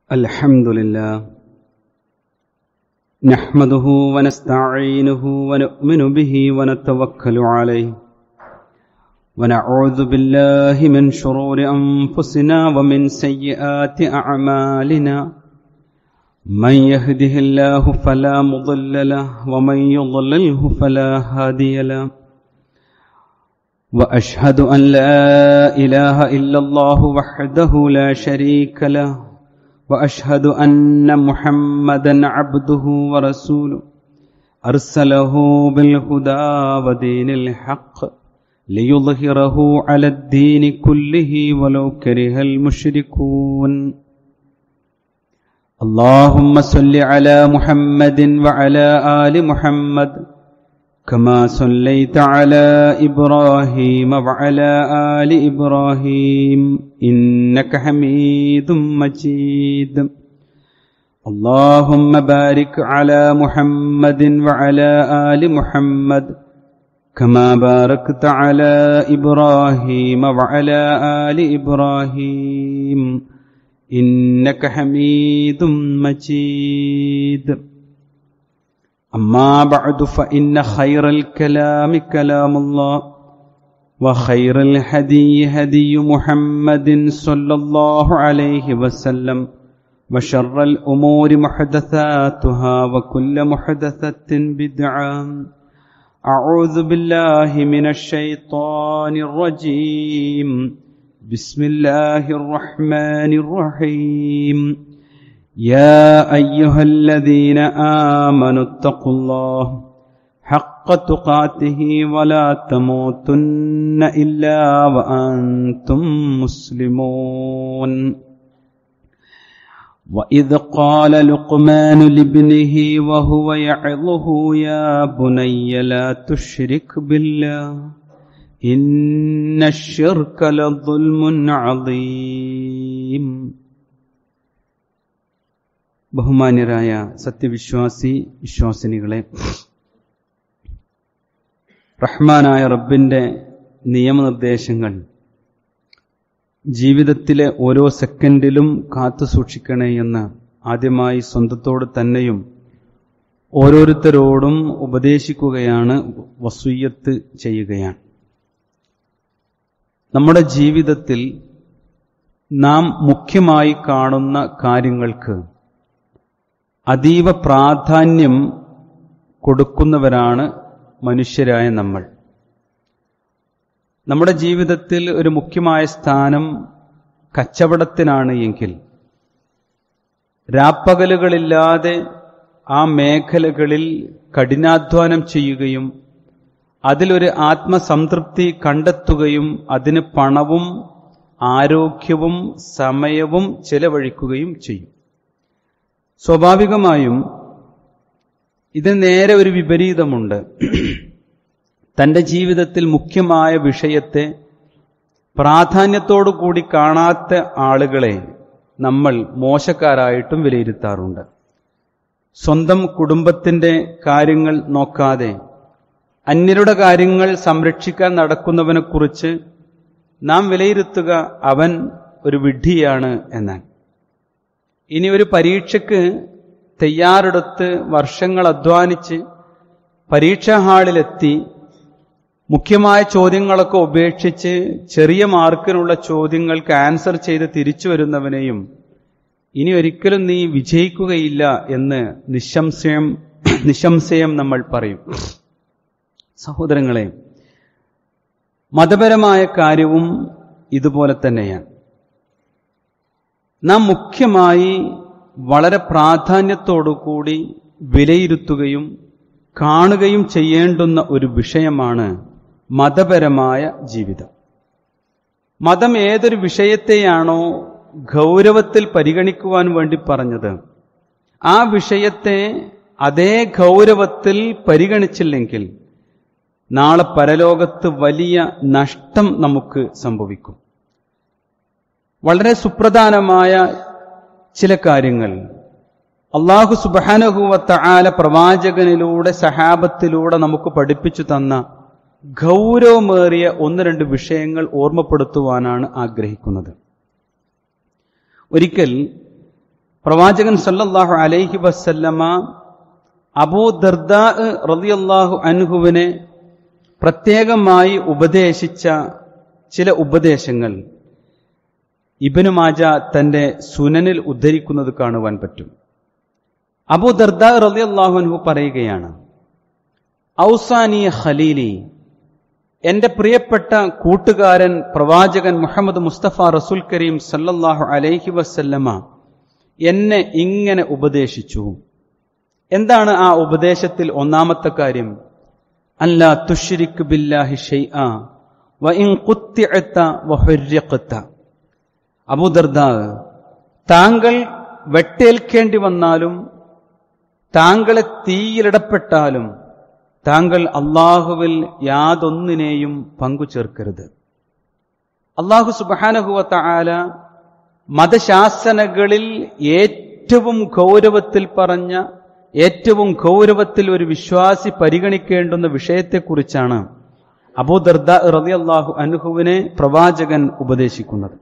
الحمد لله نحمده ونستعينه ونؤمن به ونتوكل عليه ونعوذ بالله من شرور أنفسنا ومن سيئات أعمالنا من يهده الله فلا مضل له ومن يضلله فلا هادي له وأشهد أن لا إله إلا الله وحده لا شريك له واشهد ان محمدا عبده ورسوله ارسله بالهدى ودين الحق ليظهره على الدين كله ولو كره المشركون اللهم صل على محمد وعلى ال محمد كما صليت على ابراهيم وعلى ال ابراهيم انك حميد مجيد اللهم بارك على محمد وعلى ال محمد كما باركت على ابراهيم وعلى ال ابراهيم انك حميد مجيد أما بعد فإن خير الكلام كلام الله وخير الهدي هدي محمد صلى الله عليه وسلم وشر الأمور محدثاتها وكل محدثة بدعة أعوذ بالله من الشيطان الرجيم بسم الله الرحمن الرحيم يا أيها الذين آمنوا اتقوا الله حق تقاته ولا تموتن إلا وأنتم مسلمون وإذ قال لقمان لابنه وهو يعظه يا بني لا تشرك بالله إن الشرك لظلم عظيم ബഹുമാന്യരായ സത്യവിശ്വാസി വിശ്വാസിനികളെ റഹ്മാനായ റബ്ബിന്റെ നിയമനിർദ്ദേശങ്ങൾ ജീവിതത്തിലെ ഓരോ സെക്കൻഡിലും കാത്തു സൂക്ഷിക്കണേ എന്ന് ആദ്യമായി സ്വന്തത്തോട് തന്നെയും ഓരോരുത്തരോടും ഉപദേശിക്കുകയാണ് വസൂയത്ത് ചെയ്യുകയാണ് നമ്മുടെ ജീവിതത്തിൽ നാം മുഖ്യമായി കാണുന്ന കാര്യങ്ങൾക്ക് അതീവ പ്രാധാന്യം കൊടുക്കുന്നവരാണ് മനുഷ്യരായ നമ്മൾ നമ്മുടെ ജീവിതത്തിൽ ഒരു മുഖ്യമായ സ്ഥാനം കച്ചവടത്തിനാണ് എങ്കിൽ രാപ്പകലുകളില്ലാതെ ആ മേഖലകളിൽ കഠിനാധ്വാനം ചെയ്യുകയും അതിലൊരു ആത്മസംതൃപ്തി കണ്ടെത്തുകയും അതിന് പണവും ആരോഗ്യവും സമയവും ചെലവഴിക്കുകയും ചെയ്യും സ്വാഭാവികമായും ഇതിന് നേരെ ഒരു വിപരീതമുണ്ട് തന്റെ ജീവിതത്തിൽ മുഖ്യമായ വിഷയത്തെ പ്രാധാന്യത്തോടു കൂടി കാണാത്ത ആളുകളെ നമ്മൾ മോശക്കാരായിട്ടും വിലയിരുത്താറുണ്ട് സ്വന്തം കുടുംബത്തിന്റെ കാര്യങ്ങൾ നോക്കാതെ അന്യരുടെ കാര്യങ്ങൾ സംരക്ഷിക്കാൻ നടക്കുന്നവനെക്കുറിച്ച് നാം വിലയിരുത്തുക അവൻ ഒരു വിഡ്ഢിയാണ് എന്നാണ് ഇനി ഒരു പരീക്ഷയ്ക്ക് തയ്യാറെടുത്ത് വർഷങ്ങൾ അധ്വാനിച്ച് പരീക്ഷാ ഹാളിലെത്തി മുഖ്യമായ ചോദ്യങ്ങളൊക്കെ ഉപേക്ഷിച്ച് ചെറിയ മാർക്കിനുള്ള ചോദ്യങ്ങൾക്ക് ആൻസർ ചെയ്ത് തിരിച്ചു വരുന്നവനെയും ഇനി ഒരിക്കലും നീ വിജയിക്കുകയില്ല എന്ന് നിശംശയം നിശംശയം നമ്മൾ പറയും സഹോദരങ്ങളെ മതപരമായ കാര്യവും ഇതുപോലെ തന്നെയാണ് നാം മുഖ്യമായി വളരെ പ്രാധാന്യത്തോടുകൂടി വിലയിരുത്തുകയും കാണുകയും ചെയ്യേണ്ടുന്ന ഒരു വിഷയമാണ് മതപരമായ ജീവിതം മതം ഏതൊരു വിഷയത്തെയാണോ ഗൗരവത്തിൽ പരിഗണിക്കുവാൻ വേണ്ടി പറഞ്ഞത് ആ വിഷയത്തെ അതേ ഗൗരവത്തിൽ പരിഗണിച്ചില്ലെങ്കിൽ നാളെ പരലോകത്ത് വലിയ നഷ്ടം നമുക്ക് സംഭവിക്കും വളരെ സുപ്രധാനമായ ചില കാര്യങ്ങൾ അള്ളാഹു സുബാനഹുവത്ത ആല പ്രവാചകനിലൂടെ സഹാബത്തിലൂടെ നമുക്ക് പഠിപ്പിച്ചു തന്ന ഗൗരവമേറിയ ഒന്ന് രണ്ട് വിഷയങ്ങൾ ഓർമ്മപ്പെടുത്തുവാനാണ് ആഗ്രഹിക്കുന്നത് ഒരിക്കൽ പ്രവാചകൻ സല്ലല്ലാഹു അലൈഹി വസല്ലമ അബൂ ദർദാ റളിയല്ലാഹു അൻഹുവിനെ പ്രത്യേകമായി ഉപദേശിച്ച ചില ഉപദേശങ്ങൾ ഇബനു മാജ തന്റെ സുനനിൽ ഉദ്ധരിക്കുന്നത് കാണുവാൻ പറ്റും അബൂ ദർദാ റളിയല്ലാഹു അൻഹു പറയുകയാണ് ഔസാനി ഖലീലി എന്റെ പ്രിയപ്പെട്ട കൂട്ടുകാരൻ പ്രവാചകൻ മുഹമ്മദ് മുസ്തഫ റസൂൽ കരീം സല്ലല്ലാഹു അലൈഹി വസല്ലമ എന്നെ ഇങ്ങനെ ഉപദേശിച്ചു എന്താണ് ആ ഉപദേശത്തിൽ ഒന്നാമത്തെ കാര്യം അല്ല തുഷിരിക് ബില്ലാഹി ഷൈഅ വ ഇൻ ഖുത്തിഅത വ ഹുർരിഖത അബൂദർദാ താങ്കൾ വെട്ടേൽക്കേണ്ടി വന്നാലും താങ്കളെ തീയിലിടപ്പെട്ടാലും താങ്കൾ അള്ളാഹുവിൽ യാതൊന്നിനെയും പങ്കു ചേർക്കരുത് അള്ളാഹു സുബാനഹുവത്ത ആല മതശാസനകളിൽ ഏറ്റവും ഗൗരവത്തിൽ പറഞ്ഞ ഏറ്റവും ഗൗരവത്തിൽ ഒരു വിശ്വാസി പരിഗണിക്കേണ്ടുന്ന വിഷയത്തെക്കുറിച്ചാണ് അബൂദർദ റതി അള്ളാഹു അനുഹുവിനെ പ്രവാചകൻ ഉപദേശിക്കുന്നത്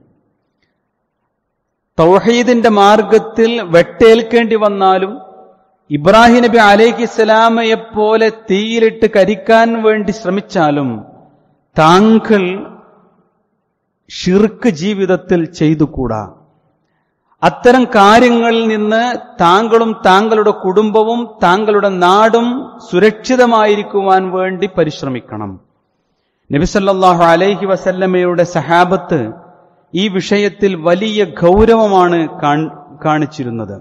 തൗഹീദിന്റെ മാർഗത്തിൽ വെട്ടേൽക്കേണ്ടി വന്നാലും ഇബ്രാഹിം നബി അലൈഹിസ്സലാമയെ പോലെ തീയിലിട്ട് കരിക്കാൻ വേണ്ടി ശ്രമിച്ചാലും താങ്കൾ ഷിർക്ക് ജീവിതത്തിൽ ചെയ്തുകൂടാ അത്തരം കാര്യങ്ങളിൽ നിന്ന് താങ്കളും താങ്കളുടെ കുടുംബവും താങ്കളുടെ നാടും സുരക്ഷിതമായിരിക്കുവാൻ വേണ്ടി പരിശ്രമിക്കണം നബിസല്ലാഹു അലൈഹി വസല്ലമയുടെ സഹാബത്ത് ഈ വിഷയത്തിൽ വലിയ ഗൗരവമാണ് കാണിച്ചിരുന്നത്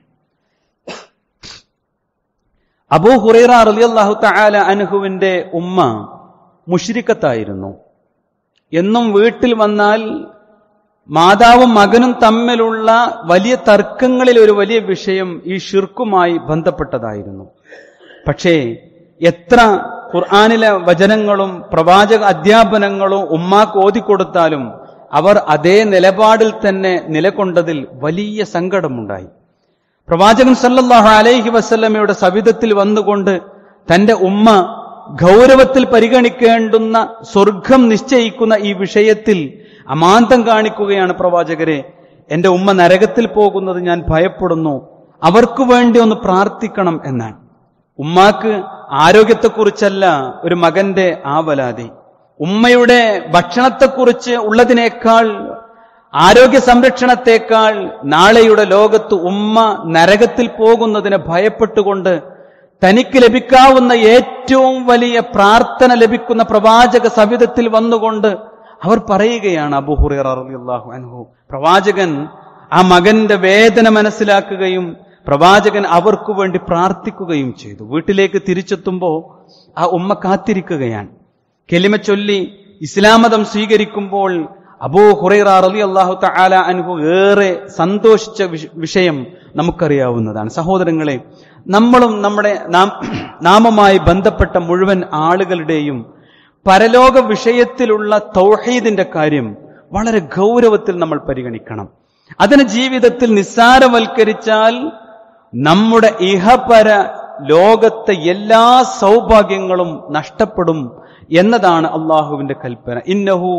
അബൂ ഹുറൈറ റളിയല്ലാഹു തആല അൻഹുവിന്റെ ഉമ്മ മുഷ്രിക്കത്തായിരുന്നു എന്നും വീട്ടിൽ വന്നാൽ മാതാവും മകനും തമ്മിലുള്ള വലിയ തർക്കങ്ങളിൽ ഒരു വലിയ വിഷയം ഈ ഷിർക്കുമായി ബന്ധപ്പെട്ടതായിരുന്നു പക്ഷേ എത്ര ഖുർആാനിലെ വചനങ്ങളും പ്രവാചക അധ്യാപനങ്ങളും ഉമ്മാക്ക് ഓതിക്കൊടുത്താലും അവർ അതേ നിലപാടിൽ തന്നെ നിലകൊണ്ടതിൽ വലിയ സങ്കടമുണ്ടായി പ്രവാചകൻ സല്ലല്ലാഹു അലൈഹി വസല്ലമയുടെ സവിധത്തിൽ വന്നുകൊണ്ട് തന്റെ ഉമ്മ ഗൗരവത്തിൽ പരിഗണിക്കേണ്ടുന്ന സ്വർഗം നിശ്ചയിക്കുന്ന ഈ വിഷയത്തിൽ അമാന്തം കാണിക്കുകയാണ് പ്രവാചകരെ എന്റെ ഉമ്മ നരകത്തിൽ പോകുന്നത് ഞാൻ ഭയപ്പെടുന്നു അവർക്ക് വേണ്ടി ഒന്ന് പ്രാർത്ഥിക്കണം എന്നാണ് ഉമ്മാക്ക് ആരോഗ്യത്തെക്കുറിച്ചല്ല ഒരു മകന്റെ ആവലാതി ഉമ്മയുടെ ഭക്ഷണത്തെക്കുറിച്ച് ഉള്ളതിനേക്കാൾ ആരോഗ്യ സംരക്ഷണത്തെക്കാൾ നാളെയുടെ ലോകത്ത് ഉമ്മ നരകത്തിൽ പോകുന്നതിനെ ഭയപ്പെട്ടുകൊണ്ട് തനിക്ക് ലഭിക്കാവുന്ന ഏറ്റവും വലിയ പ്രാർത്ഥന ലഭിക്കുന്ന പ്രവാചക സവിധത്തിൽ വന്നുകൊണ്ട് അവർ പറയുകയാണ് അബുഹുറിയാഹു അൻഹു പ്രവാചകൻ ആ മകന്റെ വേദന മനസ്സിലാക്കുകയും പ്രവാചകൻ അവർക്ക് വേണ്ടി പ്രാർത്ഥിക്കുകയും ചെയ്തു വീട്ടിലേക്ക് തിരിച്ചെത്തുമ്പോൾ ആ ഉമ്മ കാത്തിരിക്കുകയാണ് കെലിമ ചൊല്ലി ഇസ്ലാമതം സ്വീകരിക്കുമ്പോൾ അബൂ ഹുറൈറ റലി അള്ളാഹു തആല അനുഭവ ഏറെ സന്തോഷിച്ച വിഷയം നമുക്കറിയാവുന്നതാണ് സഹോദരങ്ങളെ നമ്മളും നമ്മുടെ നാം നാമമായി ബന്ധപ്പെട്ട മുഴുവൻ ആളുകളുടെയും പരലോക വിഷയത്തിലുള്ള തൗഹീദിന്റെ കാര്യം വളരെ ഗൗരവത്തിൽ നമ്മൾ പരിഗണിക്കണം അതിനെ ജീവിതത്തിൽ നിസ്സാരവൽക്കരിച്ചാൽ നമ്മുടെ ഇഹപര ലോകത്തെ എല്ലാ സൗഭാഗ്യങ്ങളും നഷ്ടപ്പെടും എന്നതാണ് അള്ളാഹുവിന്റെ കൽപ്പന ഇന്നഹു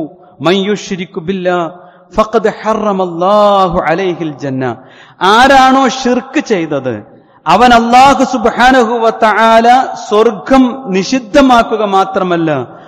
ആരാണോ ഷിർക്ക് ചെയ്തത് അവൻ അള്ളാഹു സുബാനഹുവല സ്വർഗം നിഷിദ്ധമാക്കുക മാത്രമല്ല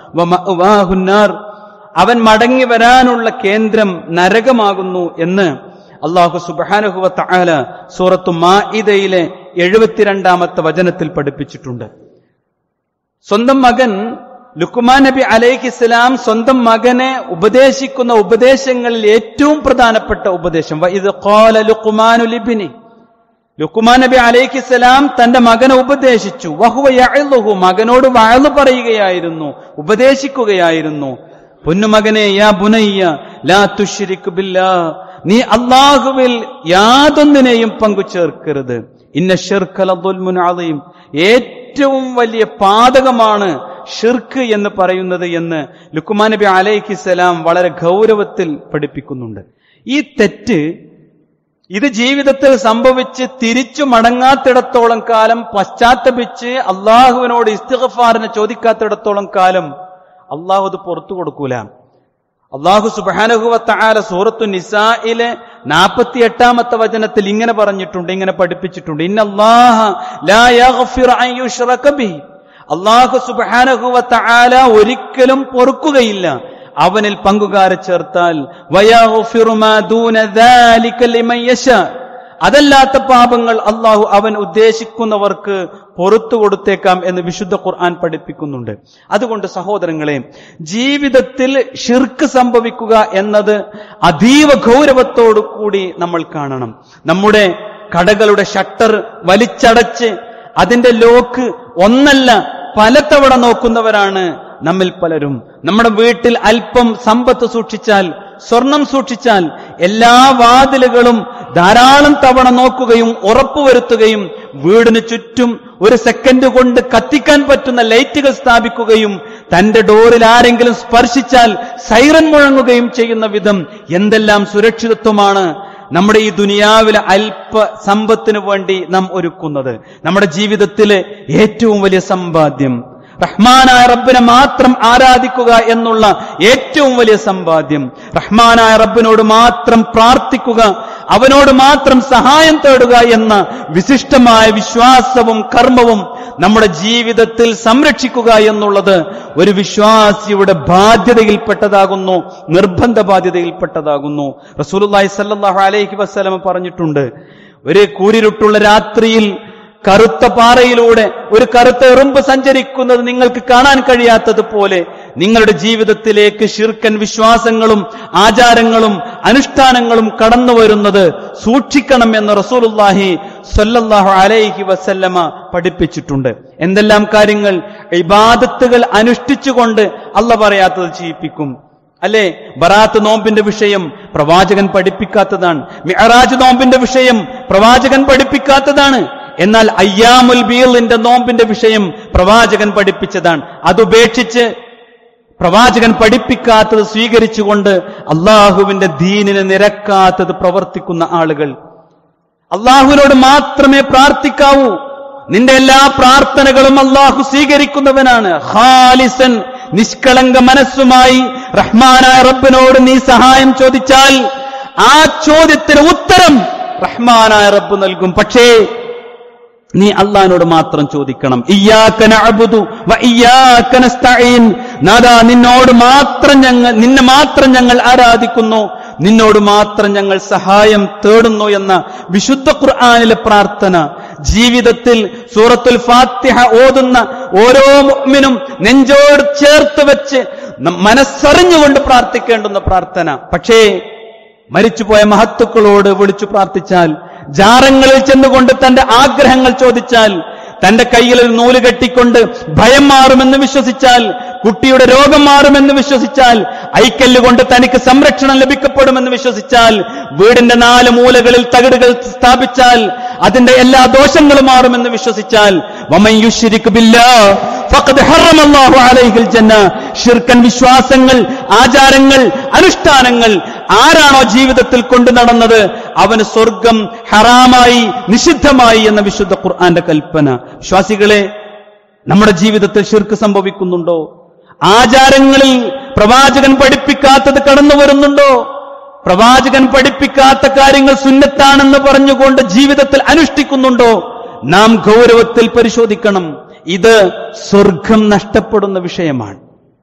അവൻ മടങ്ങി വരാനുള്ള കേന്ദ്രം നരകമാകുന്നു എന്ന് അള്ളാഹു സുബാനഹുവ തആല സൂറത്തു മാഇദയിലെ എഴുപത്തിരണ്ടാമത്തെ വചനത്തിൽ പഠിപ്പിച്ചിട്ടുണ്ട് സ്വന്തം മകൻ ലുക്കുമാൻ നബി അലൈഹിസ്സലാം സ്വന്തം മകനെ ഉപദേശിക്കുന്ന ഉപദേശങ്ങളിൽ ഏറ്റവും പ്രധാനപ്പെട്ട ഉപദേശം ഇത് കോല ലുക്കുമാനു ലിബിനി ലുക്കുമാൻ നബി അലൈഹിസ്സലാം തന്റെ മകനെ ഉപദേശിച്ചു വഹുവ യഅ്ലുഹു മകനോട് വഅള് പറയുകയായിരുന്നു ഉപദേശിക്കുകയായിരുന്നു പൊന്നുമകനെ യാ ബുനയ്യ ലാ തുശ്രിക് ബില്ലാ നീ അള്ളാഹുവിൽ യാതൊന്നിനെയും പങ്കു ചേർക്കരുത് ഇന്ന ഷിർക്കലും ഏറ്റവും വലിയ പാതകമാണ് ഷിർക്ക് എന്ന് പറയുന്നത് എന്ന് ലുക്കുമാൻ നബി അലൈഹിസ്സലാം വളരെ ഗൗരവത്തിൽ പഠിപ്പിക്കുന്നുണ്ട് ഈ തെറ്റ് ഇത് ജീവിതത്തിൽ സംഭവിച്ച് തിരിച്ചു മടങ്ങാത്തിടത്തോളം കാലം പശ്ചാത്തപിച്ച് അള്ളാഹുവിനോട് ഇസ്തിഗഫാറിനെ ചോദിക്കാത്തിടത്തോളം കാലം അള്ളാഹു അത് പുറത്തു കൊടുക്കൂല അള്ളാഹു സുബാനഹുവത്താല സൂറത്തു നിസായിലെ നാൽപ്പത്തി എട്ടാമത്തെ വചനത്തിൽ ഇങ്ങനെ പറഞ്ഞിട്ടുണ്ട് ഇങ്ങനെ പഠിപ്പിച്ചിട്ടുണ്ട് ഇന്നല്ലാഹ ലാ യഗ്ഫിറു അൻ യുശ്റക ബിഹി അള്ളാഹു സുബാനഹുവത്താല ഒരിക്കലും പൊറുക്കുകയില്ല അവനിൽ പങ്കുകാരെ ചേർത്താൽ വയഗ്ഫിറു മാ ദൂന ദാലിക ലിമൻ യശാ അതല്ലാത്ത പാപങ്ങൾ അള്ളാഹു അവൻ ഉദ്ദേശിക്കുന്നവർക്ക് പൊറത്തു കൊടുത്തേക്കാം എന്ന് വിശുദ്ധ ഖുർആൻ പഠിപ്പിക്കുന്നുണ്ട് അതുകൊണ്ട് സഹോദരങ്ങളെ ജീവിതത്തിൽ ഷിർക്ക് സംഭവിക്കുക എന്നത് അതീവ ഗൗരവത്തോടു കൂടി നമ്മൾ കാണണം നമ്മുടെ കടകളുടെ ഷട്ടർ വലിച്ചടച്ച് അതിന്റെ ലോക്ക് ഒന്നല്ല പലതവണ നോക്കുന്നവരാണ് നമ്മിൽ പലരും നമ്മുടെ വീട്ടിൽ അല്പം സമ്പത്ത് സൂക്ഷിച്ചാൽ സ്വർണം സൂക്ഷിച്ചാൽ എല്ലാ വാതിലുകളും ധാരാളം തവണ നോക്കുകയും ഉറപ്പുവരുത്തുകയും വീടിന് ചുറ്റും ഒരു സെക്കൻഡ് കൊണ്ട് കത്തിക്കാൻ പറ്റുന്ന ലൈറ്റുകൾ സ്ഥാപിക്കുകയും തന്റെ ഡോറിൽ ആരെങ്കിലും സ്പർശിച്ചാൽ സൈറൻ മുഴങ്ങുകയും ചെയ്യുന്ന വിധം എന്തെല്ലാം സുരക്ഷിതത്വമാണ് നമ്മുടെ ഈ ദുനിയാവിലെ അല്പ സമ്പത്തിനു വേണ്ടി നാം ഒരുക്കുന്നത് നമ്മുടെ ജീവിതത്തിലെ ഏറ്റവും വലിയ സമ്പാദ്യം റഹ്മാനായ റബ്ബിനെ മാത്രം ആരാധിക്കുക എന്നുള്ള ഏറ്റവും വലിയ സമ്പാദ്യം റഹ്മാനായ റബ്ബിനോട് മാത്രം പ്രാർത്ഥിക്കുക അവനോട് മാത്രം സഹായം തേടുക എന്ന വിശിഷ്ടമായ വിശ്വാസവും കർമ്മവും നമ്മുടെ ജീവിതത്തിൽ സംരക്ഷിക്കുക എന്നുള്ളത് ഒരു വിശ്വാസിയുടെ ബാധ്യതയിൽപ്പെട്ടതാകുന്നു നിർബന്ധ ബാധ്യതയിൽപ്പെട്ടതാകുന്നു റസൂലുള്ളാഹി സല്ലല്ലാഹു അലൈഹി വസല്ലം പറഞ്ഞിട്ടുണ്ട് ഒരു കൂരിരുട്ടുള്ള രാത്രിയിൽ കറുത്ത പാറയിലൂടെ ഒരു കറുത്ത എറുമ്പ് സഞ്ചരിക്കുന്നത് നിങ്ങൾക്ക് കാണാൻ കഴിയാത്തതുപോലെ നിങ്ങളുടെ ജീവിതത്തിലേക്ക് ശിർക്കൻ വിശ്വാസങ്ങളും ആചാരങ്ങളും അനുഷ്ഠാനങ്ങളും കടന്നു വരുന്നത് സൂക്ഷിക്കണം എന്ന് റസൂലുല്ലാഹി സല്ലല്ലാഹു അലൈഹി വസല്ലമ പഠിപ്പിച്ചിട്ടുണ്ട് എന്തെല്ലാം കാര്യങ്ങൾ ഇബാദത്തുകൾ അനുഷ്ഠിച്ചുകൊണ്ട് അല്ല പറയാത്തത് ചെയ്യിപ്പിക്കും അല്ലെ ബറാത്ത് നോമ്പിന്റെ വിഷയം പ്രവാചകൻ പഠിപ്പിക്കാത്തതാണ് മിഅറാജ് നോമ്പിന്റെ വിഷയം പ്രവാചകൻ പഠിപ്പിക്കാത്തതാണ് എന്നാൽ അയ്യാമുൽ ബീലിന്റെ നോമ്പിന്റെ വിഷയം പ്രവാചകൻ പഠിപ്പിച്ചതാണ് അതുപേക്ഷിച്ച് പ്രവാചകൻ പഠിപ്പിക്കാത്തത് സ്വീകരിച്ചുകൊണ്ട് അള്ളാഹുവിന്റെ ദീനിനെ നിരക്കാത്തത് പ്രവർത്തിക്കുന്ന ആളുകൾ അള്ളാഹുവിനോട് മാത്രമേ പ്രാർത്ഥിക്കാവൂ നിന്റെ എല്ലാ പ്രാർത്ഥനകളും അള്ളാഹു സ്വീകരിക്കുന്നവനാണ് ഖാലിസൻ നിഷ്കളങ്ക മനസ്സുമായി റഹ്മാനായ റബ്ബിനോട് നീ സഹായം ചോദിച്ചാൽ ആ ചോദ്യത്തിന് ഉത്തരം റഹ്മാനായ റബ്ബ് നൽകും പക്ഷേ നീ അള്ളഹാനോട് മാത്രം ചോദിക്കണം ഇയ്യാക നഅ്ബുദു വ ഇയ്യാക നസ്തഈൻ നാദാ നിന്നോട് മാത്രം ഞങ്ങൾ നിന്നെ മാത്രം ഞങ്ങൾ ആരാധിക്കുന്നു നിന്നോട് മാത്രം ഞങ്ങൾ സഹായം തേടുന്നു എന്ന വിശുദ്ധ ഖുർആനിലെ പ്രാർത്ഥന ജീവിതത്തിൽ സൂറത്തുൽ ഫാത്തിഹ ഓതുന്ന ഓരോ മുഅ്മിനും നെഞ്ചോട് ചേർത്ത് വെച്ച് ന- മനസ്സറിഞ്ഞുകൊണ്ട് പ്രാർത്ഥിക്കേണ്ടുന്ന പ്രാർത്ഥന പക്ഷേ മരിച്ചുപോയ മഹത്തുക്കളോട് വിളിച്ചു പ്രാർത്ഥിച്ചാൽ ജാറങ്ങളിൽ ചെന്നുകൊണ്ട് തന്റെ ആഗ്രഹങ്ങൾ ചോദിച്ചാൽ തന്റെ കയ്യിൽ ഒരു നൂല് കെട്ടിക്കൊണ്ട് ഭയം മാറുമെന്ന് വിശ്വസിച്ചാൽ കുട്ടിയുടെ രോഗം മാറുമെന്ന് വിശ്വസിച്ചാൽ ഐക്കല്ല് കൊണ്ട് തനിക്ക് സംരക്ഷണം ലഭിക്കപ്പെടുമെന്ന് വിശ്വസിച്ചാൽ വീടിന്റെ നാല് മൂലകളിൽ തകിടുകൾ സ്ഥാപിച്ചാൽ അതിന്റെ എല്ലാ ദോഷങ്ങളും മാറുമെന്ന് വിശ്വസിച്ചാൽ വമൻ യുശ്രിക് ബില്ലാഹ് ഫഖദ് ഹറമല്ലാഹു അലൈഹിൽ ജന്ന ഷിർക്കൻ വിശ്വാസങ്ങൾ ആചാരങ്ങൾ അനുഷ്ഠാനങ്ങൾ ആരാണോ ജീവിതത്തിൽ കൊണ്ടു നടന്നത് അവന് സ്വർഗം ഹറാമായി നിഷിദ്ധമായി എന്ന വിശുദ്ധ ഖുർആന്റെ കൽപ്പന വിശ്വാസികളെ നമ്മുടെ ജീവിതത്തിൽ ഷിർക്ക് സംഭവിക്കുന്നുണ്ടോ ആചാരങ്ങളിൽ പ്രവാചകൻ പഠിപ്പിക്കാത്തത് കടന്നു വരുന്നുണ്ടോ പ്രവാചകൻ പഠിപ്പിക്കാത്ത കാര്യങ്ങൾ സുന്നത്താണെന്ന് പറഞ്ഞുകൊണ്ട് ജീവിതത്തിൽ അനുഷ്ഠിക്കുന്നുണ്ടോ നാം ഗൗരവത്തിൽ പരിശോധിക്കണം ഇത് സ്വർഗം നഷ്ടപ്പെടുന്ന വിഷയമാണ്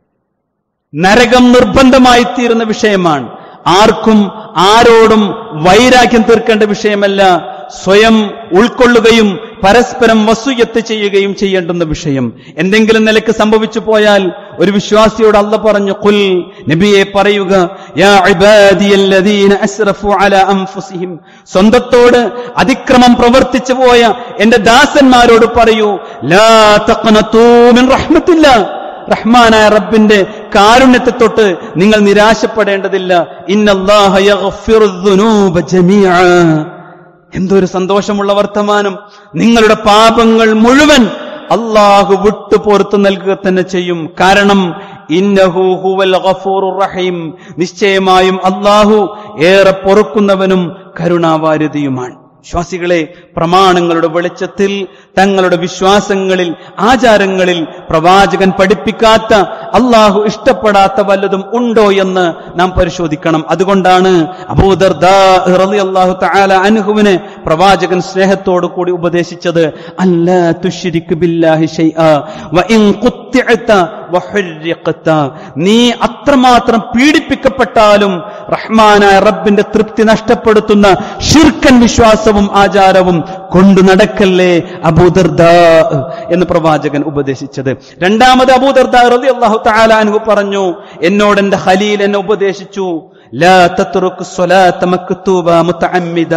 നരകം നിർബന്ധമായി തീരുന്ന വിഷയമാണ് ആർക്കും ആരോടും വൈരാഗ്യം തീർക്കേണ്ട വിഷയമല്ല സ്വയം ഉൾക്കൊള്ളുകയും പരസ്പരം വസൂയത്ത് ചെയ്യുകയും ചെയ്യേണ്ടുന്ന വിഷയം എന്തെങ്കിലും നിലക്ക് സംഭവിച്ചു പോയാൽ ഒരു വിശ്വാസിയോട് അല്ല പറഞ്ഞു കുൽ നബിയെ പറയുക യാ ഇബാദിയല്ലദീന അസ്റഫു അലാ അൻഫുസിഹിം സ്വന്തത്തോട് അതിക്രമം പ്രവർത്തിച്ചു പോയ എന്റെ ദാസന്മാരോട് പറയൂ ലാ തഖ്നതൂ മിൻ റഹ്മത്തില്ലാ റഹ്മാനായ റബ്ബിന്റെ കാരുണ്യത്തെ തൊട്ട് നിങ്ങൾ നിരാശപ്പെടേണ്ടതില്ല ഇന്നല്ലാഹ യഗ്ഫിറു ദുനൂബ ജമീഅ എന്തൊരു സന്തോഷമുള്ള വർത്തമാനം നിങ്ങളുടെ പാപങ്ങൾ മുഴുവൻ അള്ളാഹു വിട്ടു പുറത്തു നൽകുക തന്നെ ചെയ്യും കാരണം ഇന്നഹു ഹുവൽ ഗഫൂറുർ റഹീം നിശ്ചയമായും അള്ളാഹു ഏറെ പൊറുക്കുന്നവനും കരുണാവാരിതിയുമാണ് വിശ്വാസികളെ പ്രമാണങ്ങളുടെ വെളിച്ചത്തിൽ തങ്ങളുടെ വിശ്വാസങ്ങളിൽ ആചാരങ്ങളിൽ പ്രവാചകൻ പഠിപ്പിക്കാത്ത അള്ളാഹു ഇഷ്ടപ്പെടാത്ത വല്ലതും ഉണ്ടോ എന്ന് നാം പരിശോധിക്കണം അതുകൊണ്ടാണ് അബൂദർദാഹു തആല അൻഹുവിന് പ്രവാചകൻ സ്നേഹത്തോടു കൂടി ഉപദേശിച്ചത് അല്ലാ തുശ്രിക് ബില്ലാഹി ഷൈആ വ ഇൻ ഖുത്തിഅത വഹുരിഖത നീ അത്രമാത്രം പീഡിപ്പിക്കപ്പെട്ടാലും റഹ്മാനായ റബ്ബിന്റെ തൃപ്തി നഷ്ടപ്പെടുത്തുന്ന ഷിർക്കൻ വിശ്വാസവും ആചാരവും കൊണ്ടു നടക്കല്ലേ അബൂദർദ എന്ന് പ്രവാചകൻ ഉപദേശിച്ചത് രണ്ടാമത് അബൂദർദ റതി അള്ളാഹു താലാൻഹു പറഞ്ഞു എന്നോട് എന്റെ ഖലീൽ എന്നെ ഉപദേശിച്ചു ലാ തത്റുക് സ്വലാത്ത മക്തൂബ മുതഅമ്മിദ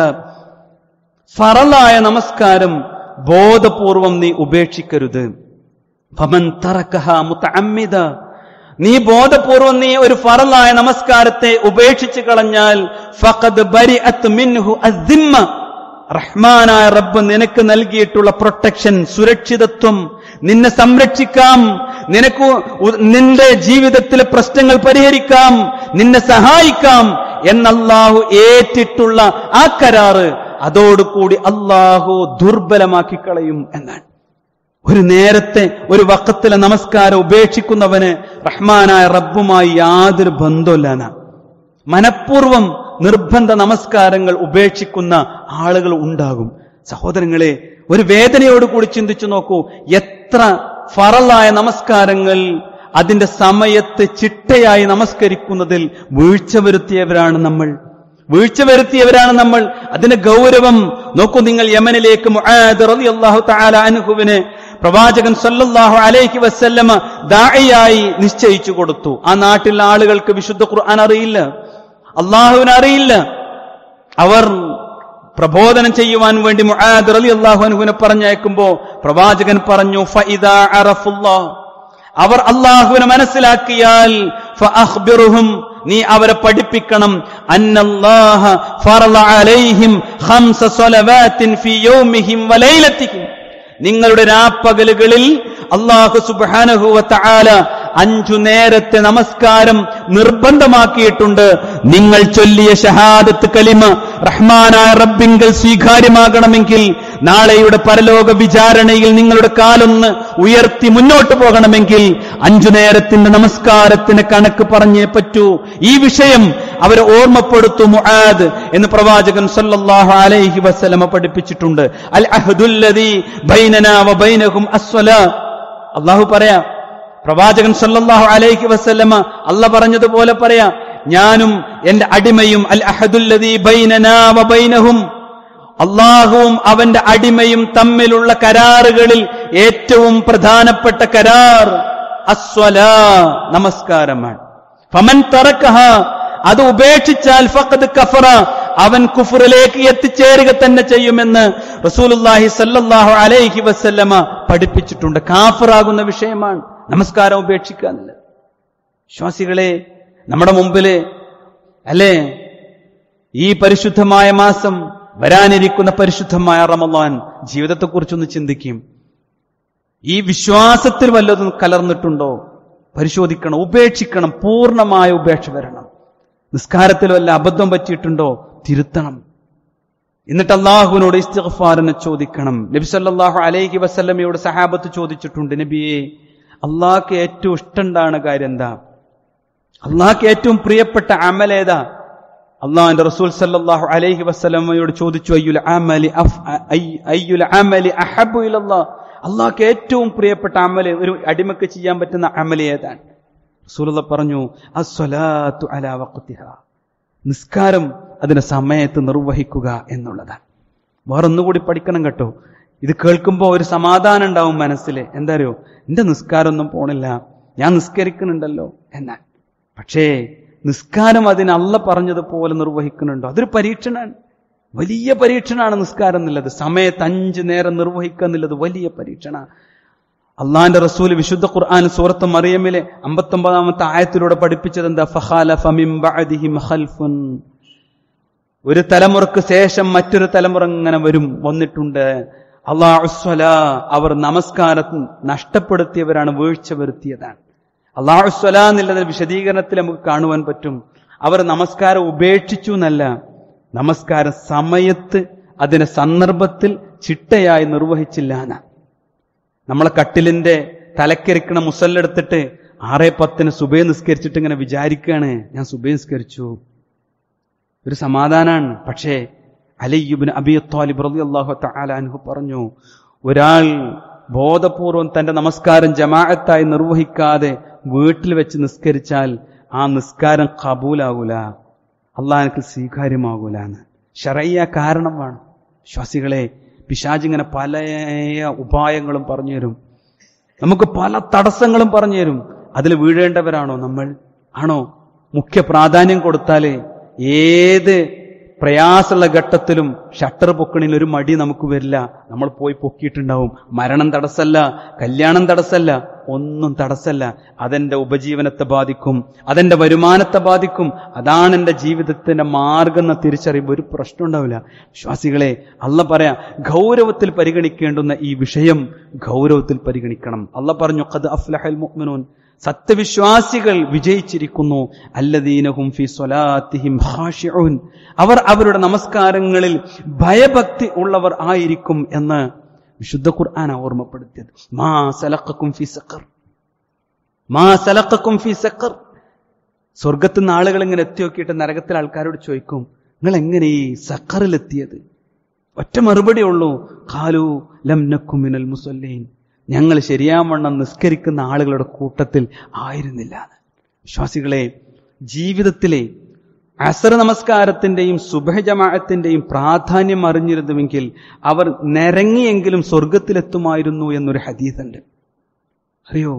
ഫറലായ നമസ്കാരം ബോധപൂർവം നീ ഉപേക്ഷിക്കരുത് ഫമൻ തറക്കഹ മുതഅമ്മിദ നീ ബോധപൂർവം നീ ഒരു ഫറലായ നമസ്കാരത്തെ ഉപേക്ഷിച്ചു കളഞ്ഞാൽ ഫഖദ് ബരിഅത്ത് മിൻഹു അസ്സിമ്മ റഹ്മാനായ റബ്ബ് നിനക്ക് നൽകിയിട്ടുള്ള പ്രൊട്ടക്ഷൻ സുരക്ഷിതത്വം നിന്നെ സംരക്ഷിക്കാം നിനക്ക് ഉ- നിന്റെ ജീവിതത്തിലെ പ്രശ്നങ്ങൾ പരിഹരിക്കാം നിന്നെ സഹായിക്കാം എന്നല്ലാഹു ഏറ്റിട്ടുള്ള ആ കരാറ് അതോടുകൂടി അള്ളാഹു ദുർബലമാക്കി കളയും എന്നാണ് ഒരു നേരത്തെ ഒരു വക്കത്തിലെ നമസ്കാരം ഉപേക്ഷിക്കുന്നവന് റഹ്മാനായ റബ്ബുമായി യാതൊരു ബന്ധമില്ലാന മനഃപൂർവം നിർബന്ധ നമസ്കാരങ്ങൾ ഉപേക്ഷിക്കുന്ന ആളുകൾ ഉണ്ടാകും സഹോദരങ്ങളെ ഒരു വേദനയോട് കൂടി ചിന്തിച്ചു നോക്കൂ എത്ര ഫറലായ നമസ്കാരങ്ങൾ അതിന്റെ സമയത്ത് ചിട്ടയായി നമസ്കരിക്കുന്നതിൽ വീഴ്ച വരുത്തിയവരാണ് നമ്മൾ വീഴ്ച വരുത്തിയവരാണ് നമ്മൾ അതിന്റെ ഗൗരവം നോക്കൂ നിങ്ങൾ യമനിലേക്ക് മുആദ് റളിയല്ലാഹു തആല അൻഹുവിന് പ്രവാചകൻ സല്ലല്ലാഹു അലൈഹി വസല്ലമ ദാഇയായി നിശ്ചയിച്ചു കൊടുത്തു ആ നാട്ടിലെ ആളുകൾക്ക് വിശുദ്ധ ഖുർആൻ അറിയില്ല അള്ളാഹുവിന് അറിയില്ല അവർ പ്രബോധനം ചെയ്യുവാൻ വേണ്ടി മുആദ് റളിയല്ലാഹു അൻഹുവിനെ പറഞ്ഞയക്കുമ്പോ പ്രവാചകൻ പറഞ്ഞു ഫഇദാ അറഫുല്ലാഹ് അവർ അള്ളാഹുവിനെ മനസ്സിലാക്കിയാൽ ഫഅഖ്ബിറുഹും നീ അവരെ പഠിപ്പിക്കണം അന്നല്ലാഹ ഫറള അലൈഹിം ഖംസ സ്വലവാത്തിൻ ഫീ യൗമിഹിം വലൈലത്തിഹിം നിങ്ങളുടെ രാപ്പകലുകളിൽ അള്ളാഹു സുബ്ഹാനഹു വതആല അഞ്ചു നേരത്തെ നമസ്കാരം നിർബന്ധമാക്കിയിട്ടുണ്ട് നിങ്ങൾ ചൊല്ലിയ ഷഹാദത്ത് കലിമ റഹ്മാനായ റബ്ബിങ്കൽ സ്വീകാര്യമാകണമെങ്കിൽ നാളെയുടെ പരലോക വിചാരണയിൽ നിങ്ങളുടെ കാലൊന്ന് ഉയർത്തി മുന്നോട്ട് പോകണമെങ്കിൽ അഞ്ചു നേരത്തിന്റെ നമസ്കാരത്തിന് കണക്ക് പറഞ്ഞേ പറ്റൂ ഈ വിഷയം അവരെ ഓർമ്മപ്പെടുത്തു മുആദ് എന്ന് പ്രവാചകൻ സല്ലല്ലാഹു അലൈഹി വസല്ലമ പഠിപ്പിച്ചിട്ടുണ്ട് അൽ അഹ്ദുല്ലദീ ബൈനനാ വ ബൈനഹും അസ്വലാ അള്ളാഹു പറയാ പ്രവാചകൻ സല്ലല്ലാഹു അലൈഹി വസല്ലമ അല്ല പറഞ്ഞതുപോലെ പറയാ ഞാനും എന്റെ അടിമയും അൽ അഹദുല്ലദീ ബൈനനാ വ ബൈനഹും അള്ളാഹുവും അവന്റെ അടിമയും തമ്മിലുള്ള കരാറുകളിൽ ഏറ്റവും പ്രധാനപ്പെട്ട കരാർ അസ്വലാ നമസ്കാരമാണ് ഫമൻ തറക്കഹ അത് ഉപേക്ഷിച്ചാൽ ഫഖദ് കഫറ അവൻ കുഫറിലേക്ക് എത്തിച്ചേരുക തന്നെ ചെയ്യുമെന്ന് റസൂലുള്ളാഹി സല്ലല്ലാഹു അലൈഹി വസല്ലമ പഠിപ്പിച്ചിട്ടുണ്ട് കാഫറാകുന്ന വിഷയമാണ് നമസ്കാരം ഉപേക്ഷിക്കുക എന്നുള്ളത് വിശ്വാസികളെ നമ്മുടെ മുമ്പില് അല്ലേ ഈ പരിശുദ്ധമായ മാസം വരാനിരിക്കുന്ന പരിശുദ്ധമായ റമദാൻ ജീവിതത്തെക്കുറിച്ചൊന്ന് ചിന്തിക്കും ഈ വിശ്വാസത്തിൽ വല്ലതും കലർന്നിട്ടുണ്ടോ പരിശോധിക്കണം ഉപേക്ഷിക്കണം പൂർണ്ണമായ ഉപേക്ഷ വരണം നിസ്കാരത്തിൽ വല്ല അബദ്ധം പറ്റിയിട്ടുണ്ടോ തിരുത്തണം എന്നിട്ട് അള്ളാഹുവിനോട് ഇസ്തിഗ്ഫാറിനെ ചോദിക്കണം നബി സല്ലല്ലാഹു അലൈഹി വസല്ലമയോട് സഹാബത്ത് ചോദിച്ചിട്ടുണ്ട് നബിയെ അള്ളാഹ്ക്ക് ഏറ്റവും ഇഷ്ടണ്ടാണ് കാര്യം എന്താ അള്ളാഹ്ക്ക് ഏറ്റവും പ്രിയപ്പെട്ട അമലേതാ അള്ളാഹിന്റെ റസൂൽ സല്ലല്ലാഹു അലൈഹി വസല്ലമയോട് ചോദിച്ചു അയ്യുൽ അമലി അഫ് അയ്- അയ്യുൽ അമലി അഹബ്ബു ഇലല്ലാഹ് അള്ളാഹ്ക്ക് ഏറ്റവും പ്രിയപ്പെട്ട അമല് ഒരു അടിമക്ക് ചെയ്യാൻ പറ്റുന്ന അമല് ഏതാണ് റസൂലുള്ള പറഞ്ഞു അസ്വലാത്തു അലാ വഖ്തിഹ നിസ്കാരം അതിന്റെ സമയത്ത് നിർവഹിക്കുക എന്നുള്ളതാണ് വേറൊന്നുകൂടി പഠിക്കണം കേട്ടോ ഇത് കേൾക്കുമ്പോൾ ഒരു സമാധാനം ഉണ്ടാവും മനസ്സിൽ എന്താ അറിയോ എന്റെ നിസ്കാരമൊന്നും പോണില്ല ഞാൻ നിസ്കരിക്കുന്നുണ്ടല്ലോ എന്നാൽ പക്ഷേ നിസ്കാരം അതിന് അല്ല പറഞ്ഞതുപോലെ നിർവഹിക്കുന്നുണ്ടോ അതൊരു പരീക്ഷണമാണ് വലിയ പരീക്ഷണമാണ് നിസ്കാരം എന്നുള്ളത് സമയത്ത് അഞ്ച് നേരം നിർവഹിക്കുക എന്നുള്ളത് വലിയ പരീക്ഷണ അള്ളാന്റെ റസൂൽ വിശുദ്ധ ഖുർആൻ സൂറത്ത് മറിയമിലെ അമ്പത്തൊമ്പതാമത്തെ ആയത്തിലൂടെ പഠിപ്പിച്ചത് എന്താ ഫഖാലഫ മിൻ ബഅദിഹിം ഖൽഫുൻ ഒരു തലമുറക്ക് ശേഷം മറ്റൊരു തലമുറ ഇങ്ങനെ വരും വന്നിട്ടുണ്ട് അള്ളാഹുസ്വല അവർ നമസ്കാരം നഷ്ടപ്പെടുത്തിയവരാണ് വീഴ്ച വരുത്തിയതാണ് അള്ളാഹുസ്വല എന്നുള്ളത് വിശദീകരണത്തിൽ നമുക്ക് കാണുവാൻ പറ്റും അവർ നമസ്കാരം ഉപേക്ഷിച്ചു എന്നല്ല നമസ്കാരം സമയത്ത് അതിനെ സന്ദർഭത്തിൽ ചിട്ടയായി നിർവഹിച്ചില്ല എന്ന് നമ്മളെ കട്ടിലിന്റെ തലക്കരിക്കണ മുസല്ലെടുത്തിട്ട് ആറേ പത്തിന് സുബൈ നിസ്കരിച്ചിട്ട് ഇങ്ങനെ വിചാരിക്കുകയാണ് ഞാൻ സുബൈ നിസ്കരിച്ചു ഒരു സമാധാനാണ് പക്ഷേ അലയ്യുബിൻ അബി താലിബ് റളി അള്ളാഹു അൻഹു പറഞ്ഞു ഒരാൾ ബോധപൂർവം തന്റെ നമസ്കാരം ജമാഅത്തായി നിർവഹിക്കാതെ വീട്ടിൽ വെച്ച് നിസ്കരിച്ചാൽ ആ നിസ്കാരം കബൂലാകൂല അള്ളാഹനക്ക് സ്വീകാര്യമാകൂല എന്ന് ഷറയ്യ കാരണം വേണം വിശ്വാസികളെ പിശാജിങ്ങനെ പല ഉപായങ്ങളും പറഞ്ഞു തരും നമുക്ക് പല തടസ്സങ്ങളും പറഞ്ഞു തരും അതിൽ വീഴേണ്ടവരാണോ നമ്മൾ ആണോ മുഖ്യ പ്രാധാന്യം കൊടുത്താൽ ഏത് പ്രയാസമുള്ള ഘട്ടത്തിലും ഷട്ടർ പൊക്കണിൽ ഒരു മടി നമുക്ക് വരില്ല നമ്മൾ പോയി പൊക്കിയിട്ടുണ്ടാവും മരണം തടസ്സല്ല കല്യാണം തടസ്സല്ല ഒന്നും തടസ്സല്ല അതെന്റെ ഉപജീവനത്തെ ബാധിക്കും അതെന്റെ വരുമാനത്തെ ബാധിക്കും അതാണ് എൻ്റെ ജീവിതത്തിന്റെ മാർഗം എന്ന തിരിച്ചറിയുമ്പോൾ ഒരു പ്രശ്നം ഉണ്ടാവില്ല വിശ്വാസികളെ അല്ല പറയാ ഗൗരവത്തിൽ പരിഗണിക്കേണ്ടുന്ന ഈ വിഷയം ഗൗരവത്തിൽ പരിഗണിക്കണം അല്ല പറഞ്ഞു ഖദ് അഫ്ലഹൽ മുഅ്മിനൂൻ സത്യവിശ്വാസികൾ വിജയിച്ചിരിക്കുന്നു അല്ലദീനഹും ഫി സ്വലാത്തിഹിം ഖാഷിഊൻ അവർ അവരുടെ നമസ്കാരങ്ങളിൽ ഭയഭക്തി ഉള്ളവർ ആയിരിക്കും എന്ന് വിശുദ്ധ ഖുർആൻ ഓർമ്മപ്പെടുത്തിയത് മാ സലഖക്കും ഫി സഖർ മാ സലഖക്കും ഫി സഖർ സ്വർഗത്തിൽ നിന്ന് ആളുകൾ ഇങ്ങനെ എത്തി നോക്കിയിട്ട് നരകത്തിലെ ആൾക്കാരോട് ചോദിക്കും നിങ്ങൾ എങ്ങനെ ഈ സഖറിലെത്തിയത് ഒറ്റ മറുപടി ഉള്ളൂ ഖാലു ലം നക്കും മിനൽ മുസല്ലീൻ ഞങ്ങൾ ശരിയാവണ്ണം നിസ്കരിക്കുന്ന ആളുകളുടെ കൂട്ടത്തിൽ ആയിരുന്നില്ല വിശ്വാസികളെ ജീവിതത്തിലെ അസർ നമസ്കാരത്തിന്റെയും സുബഹ ജമാഅത്തിന്റെയും പ്രാധാന്യം അറിഞ്ഞിരുന്നുവെങ്കിൽ അവർ നിരങ്ങിയെങ്കിലും സ്വർഗത്തിലെത്തുമായിരുന്നു എന്നൊരു ഹദീസുണ്ട് അറിയോ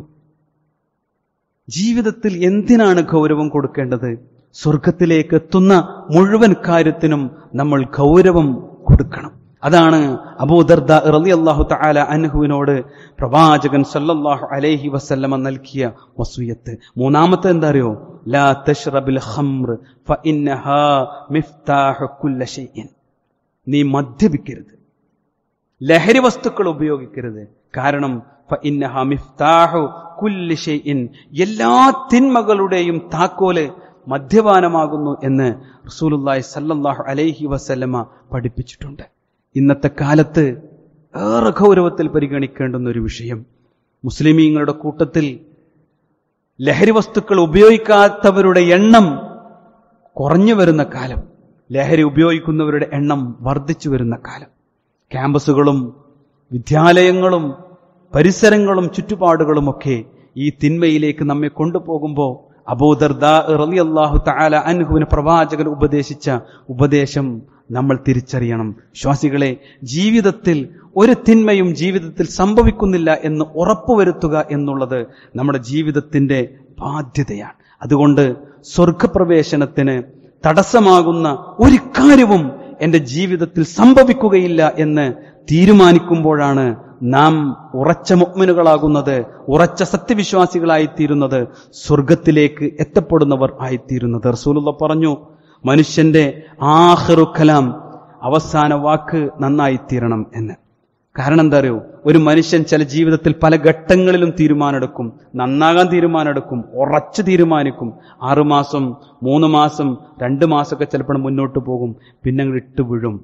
ജീവിതത്തിൽ എന്തിനാണ് ഗൗരവം കൊടുക്കേണ്ടത് സ്വർഗത്തിലേക്ക് എത്തുന്ന മുഴുവൻ കാര്യത്തിനും നമ്മൾ ഗൗരവം കൊടുക്കണം അതാണ് അബൂദർദ റലി അള്ളാഹു തആല അൻഹുവിനോട് പ്രവാചകൻ സല്ലല്ലാഹു അലൈഹി വസല്ലമ നൽകിയ വസൂയത്ത് മൂന്നാമത്തെ എന്താ അറിയോ ലാ തഷ്റബിൽ ഖംർ ഫഇന്നഹാ മിഫ്താഹു കുല്ല ഷൈഇൻ നീ മദ്യപിക്കരുത് ലഹരി വസ്തുക്കൾ ഉപയോഗിക്കരുത് കാരണം ഫഇന്നഹാ മിഫ്താഹു കുല്ലി ഷൈഇൻ എല്ലാ തിന്മകളുടെയും താക്കോല് മദ്യപാനമാകുന്നു എന്ന് റസൂലുള്ളാഹി സല്ലല്ലാഹു അലൈഹി വസല്ലമ പഠിപ്പിച്ചിട്ടുണ്ട് ഇന്നത്തെ കാലത്ത് ഏറെ ഗൗരവത്തിൽ പരിഗണിക്കേണ്ടുന്ന ഒരു വിഷയം മുസ്ലിമീങ്ങളുടെ കൂട്ടത്തിൽ ലഹരി വസ്തുക്കൾ ഉപയോഗിക്കാത്തവരുടെ എണ്ണം കുറഞ്ഞു വരുന്ന കാലം ലഹരി ഉപയോഗിക്കുന്നവരുടെ എണ്ണം വർദ്ധിച്ചു വരുന്ന കാലം ക്യാമ്പസുകളും വിദ്യാലയങ്ങളും പരിസരങ്ങളും ചുറ്റുപാടുകളുമൊക്കെ ഈ തിന്മയിലേക്ക് നമ്മെ കൊണ്ടുപോകുമ്പോൾ അബൂദർദാ റളിയല്ലാഹു തആല അൻഹുവിന് പ്രവാചകൻ ഉപദേശിച്ച ഉപദേശം നമ്മൾ തിരിച്ചറിയണം ശ്വാസികളെ ജീവിതത്തിൽ ഒരു തിന്മയും ജീവിതത്തിൽ സംഭവിക്കുന്നില്ല എന്ന് ഉറപ്പുവരുത്തുക എന്നുള്ളത് നമ്മുടെ ജീവിതത്തിന്റെ ബാധ്യതയാണ് അതുകൊണ്ട് സ്വർഗപ്രവേശനത്തിന് തടസ്സമാകുന്ന ഒരു കാര്യവും എന്റെ ജീവിതത്തിൽ സംഭവിക്കുകയില്ല എന്ന് തീരുമാനിക്കുമ്പോഴാണ് നാം ഉറച്ച മുഗ്മിനുകളാകുന്നത് ഉറച്ച സത്യവിശ്വാസികളായിത്തീരുന്നത് സ്വർഗത്തിലേക്ക് എത്തപ്പെടുന്നവർ ആയിത്തീരുന്നത് റസൂലുള്ള പറഞ്ഞു മനുഷ്യന്റെ ആഹ്റു കലാം അവസാന വാക്ക് നന്നായിത്തീരണം എന്ന് കാരണം എന്താ അറിയോ ഒരു മനുഷ്യൻ ചില ജീവിതത്തിൽ പല ഘട്ടങ്ങളിലും തീരുമാനമെടുക്കും നന്നാകാൻ തീരുമാനമെടുക്കും ഉറച്ചു തീരുമാനിക്കും ആറുമാസം മൂന്ന് മാസം രണ്ട് മാസമൊക്കെ ചിലപ്പോൾ മുന്നോട്ട് പോകും പിന്നെ അങ്ങ് ഇട്ട് വീഴും